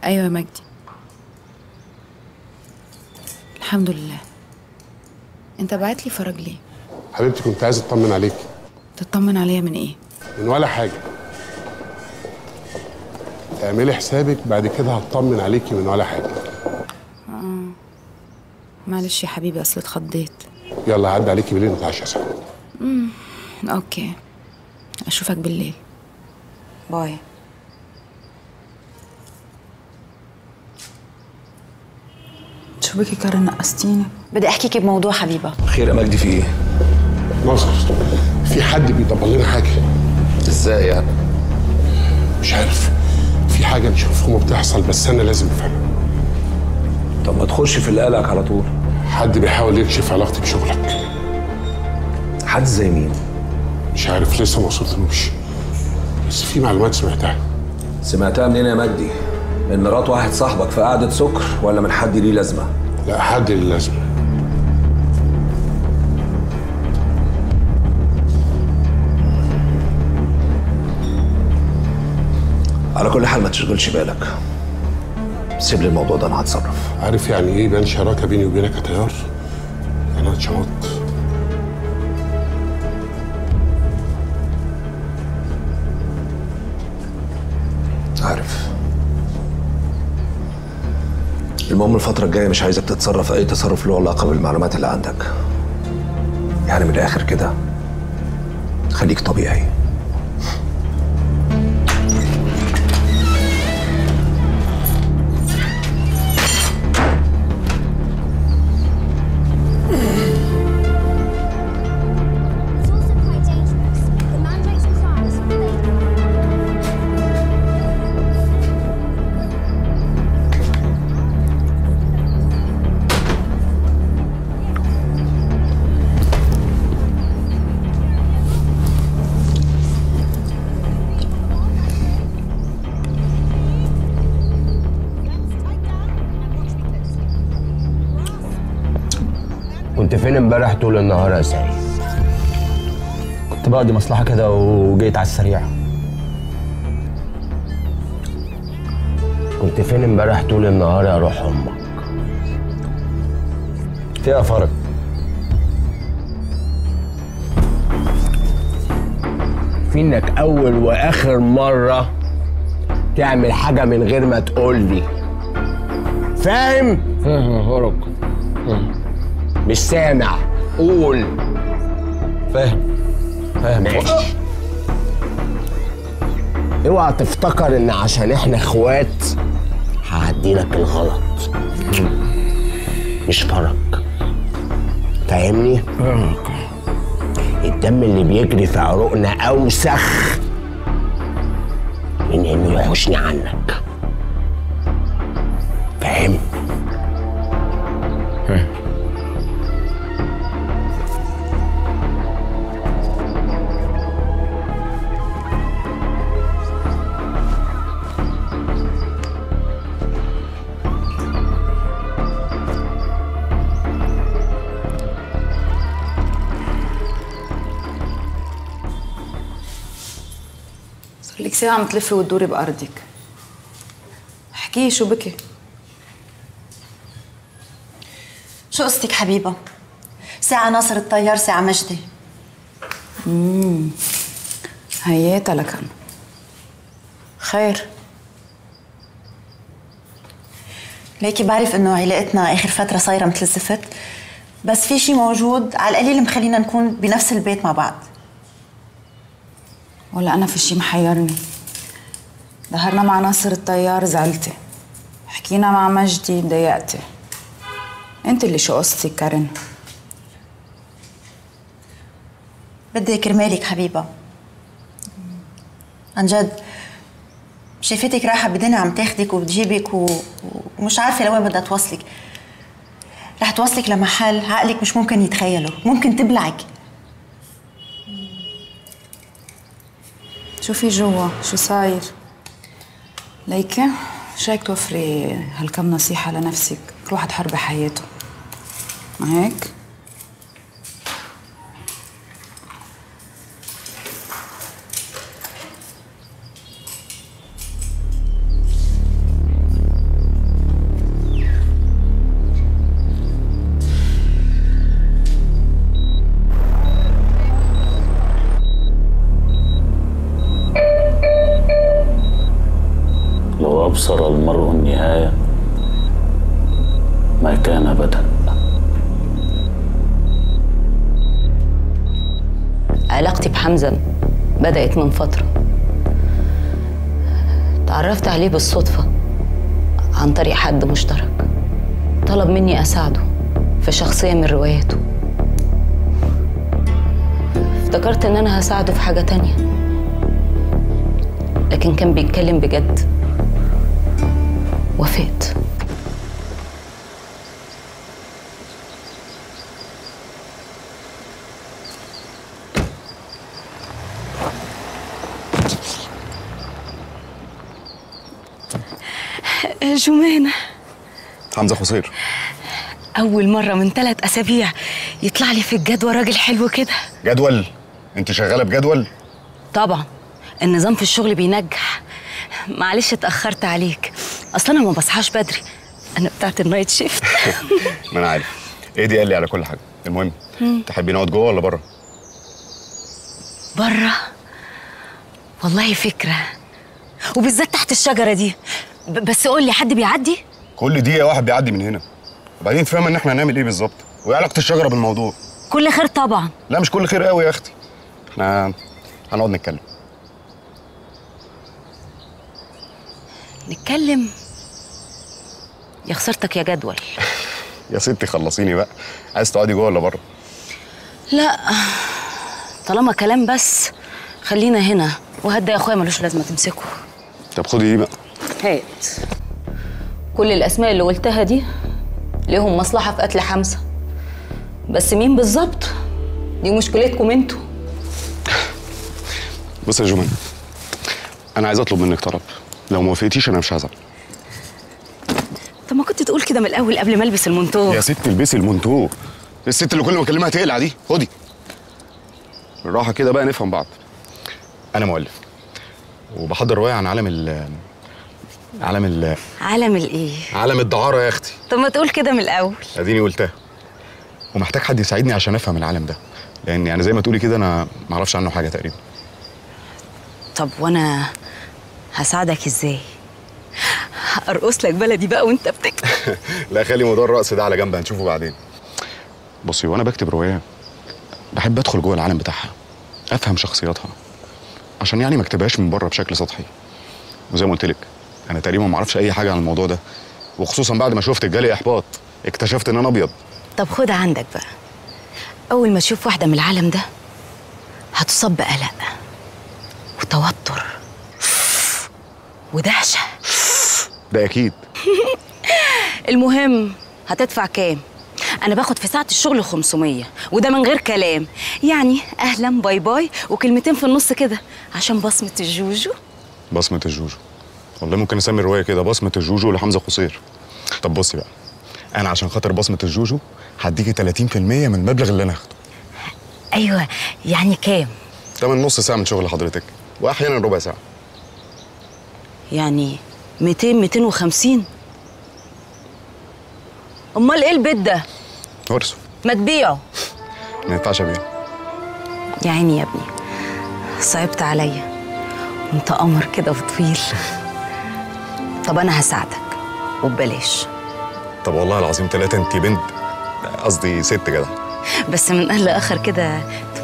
ايوه يا مجدي الحمد لله انت بعت لي فرج ليه حبيبتي كنت عايز اطمن عليك تطمن عليا من ايه من ولا حاجه اعملي حسابك بعد كده هطمن عليكي من ولا حاجه معلش يا حبيبي اصل اتخضيت يلا عدى عليكي بالليل نتعشى سوا اوكي اشوفك بالليل باي شو بكي كارن نقصتيني بدي احكيكي بموضوع حبيبه خير يا مجدي في ايه؟ ناصر في حد بيدبر لنا حاجه ازاي يعني؟ مش عارف في حاجه مش مفهومه بتحصل بس انا لازم افهمها طب ما تخش في اللي قالك على طول حد بيحاول يكشف علاقتي بشغلك حد زي مين؟ مش عارف لسه ما وصلتلوش بس في معلومات سمعتها سمعتها منين يا مجدي؟ من مرات واحد صاحبك في قعدة سكر ولا من حد ليه لازمة؟ لا حد اللي لازم على كل حال ما تشغلش بالك سيب لي الموضوع ده انا هتصرف عارف يعني ايه بان شراكه بيني وبينك يا طيار انا اتشمطت عارف المهم الفترة الجاية مش عايزك تتصرف أي تصرف له علاقة بالمعلومات اللي عندك يعني من الآخر كده خليك طبيعي It's also quite dangerous. The man makes cries. They كنت فين امبارح طول النهار يا سعيد؟ كنت بقضي مصلحة كده وجيت على السريع كنت فين امبارح طول النهار يا روح امك؟ فيها فرق في انك اول واخر مره تعمل حاجه من غير ما تقول لي فاهم؟ فاهم يا فرج مش سامع قول فاهم فاهم ماشي اوعى تفتكر ان عشان احنا اخوات هعديلك الغلط مش فرق فاهمني؟ الدم اللي بيجري في عروقنا اوسخ من انه يحوشني عنك فاهم؟ صار لك ساعة عم تلفي وتدوري بأرضك احكي شو بكي شو قصتك حبيبه ساعه ناصر الطيار ساعه مجدي هياتا لكن خير ليكي بعرف انه علاقتنا اخر فتره صايره مثل الزفت بس في شيء موجود على القليل مخلينا نكون بنفس البيت مع بعض ولا أنا في شي محيرني ظهرنا مع ناصر الطيار زعلتي حكينا مع مجدي ضايقتي انت اللي شو قصتك كارن بدي كرمالك حبيبه عن جد شايفتك رايحه بدنا عم تاخدك وبتجيبك و... ومش عارفه لوين بدها توصلك رح توصلك لمحل عقلك مش ممكن يتخيله ممكن تبلعك شوفي جوا شو صاير ليكي شو هيك توفري هالكم نصيحة لنفسك كل واحد حر بحياته ما هيك؟ يبصر المرء النهاية ما كان بدأ علاقتي بحمزة بدأت من فترة تعرفت عليه بالصدفة عن طريق حد مشترك طلب مني أساعده في شخصية من رواياته افتكرت إن أنا هساعده في حاجة تانية لكن كان بيتكلم بجد وافقت جمانة حمزه خسير أول مرة من ثلاث أسابيع يطلع لي في الجدوى راجل حلو كده جدول انت شغاله بجدول طبعا النظام في الشغل بينجح معلش اتأخرت عليك أصلا أنا ما بصحاش بدري أنا بتاعت النايت شيفت ما انا عارف ايه دي قال لي على كل حاجه المهم مم. تحبي نقعد جوه ولا بره بره والله فكرة وبالذات تحت الشجرة دي ب- بس قول لي حد بيعدي كل دقيقه واحد بيعدي من هنا وبعدين فاهمه ان احنا هنعمل ايه بالظبط وايه علاقه الشجره بالموضوع كل خير طبعا لا مش كل خير قوي يا اختي احنا هنقعد نتكلم نتكلم يا خسرتك يا جدول يا ستي خلصيني بقى عايز تقعدي جوه ولا بره لا طالما كلام بس خلينا هنا وهدا يا اخويا ملوش لازمه تمسكه طب خدي دي بقى هات كل الأسماء اللي قلتها دي ليهم مصلحة في قتل حمزة بس مين بالظبط دي مشكلتكم انتوا بص يا جمان انا عايز اطلب منك طلب لو ما وافقتيش انا مش هزعل طب ما كنت تقول كده من الاول قبل ما البس المنطوق يا ست البسي المنتو الست اللي كل ما اكلمها تقلع دي خدي بالراحه كده بقى نفهم بعض انا مؤلف وبحضر روايه عن عالم ال عالم ال عالم الايه عالم الدعاره يا اختي طب ما تقول كده من الاول اديني قلتها ومحتاج حد يساعدني عشان افهم العالم ده لان يعني زي ما تقولي كده انا ما اعرفش عنه حاجه تقريبا طب وانا هساعدك ازاي ارقص لك بلدي بقى وانت بتكتب لا خلي موضوع الرقص ده على جنب هنشوفه بعدين بصي وانا بكتب روايه بحب ادخل جوه العالم بتاعها افهم شخصياتها عشان يعني ما اكتبهاش من بره بشكل سطحي وزي ما قلت لك انا تقريبا ما اعرفش اي حاجه عن الموضوع ده وخصوصا بعد ما شفت جالي احباط اكتشفت ان انا ابيض طب خد عندك بقى اول ما تشوف واحده من العالم ده هتصاب بقلق وتوتر ودهشه ده اكيد المهم هتدفع كام انا باخد في ساعه الشغل 500 وده من غير كلام يعني اهلا باي باي وكلمتين في النص كده عشان بصمه الجوجو بصمه الجوجو والله ممكن اسمي الروايه كده بصمه الجوجو لحمزه قصير طب بصي بقى انا عشان خاطر بصمه الجوجو هديكي 30% من المبلغ اللي انا هاخده ايوه يعني كام تمن نص ساعه من شغل حضرتك واحيانا ربع ساعه يعني 200 250 امال ايه البيت ده ورثه ما تبيعه ما ينفعش ابيع يا عيني يا ابني صعبت عليا انت قمر كده وطويل طب انا هساعدك وببلاش طب والله العظيم ثلاثة انت بنت قصدي ست كده بس من اهل لاخر كده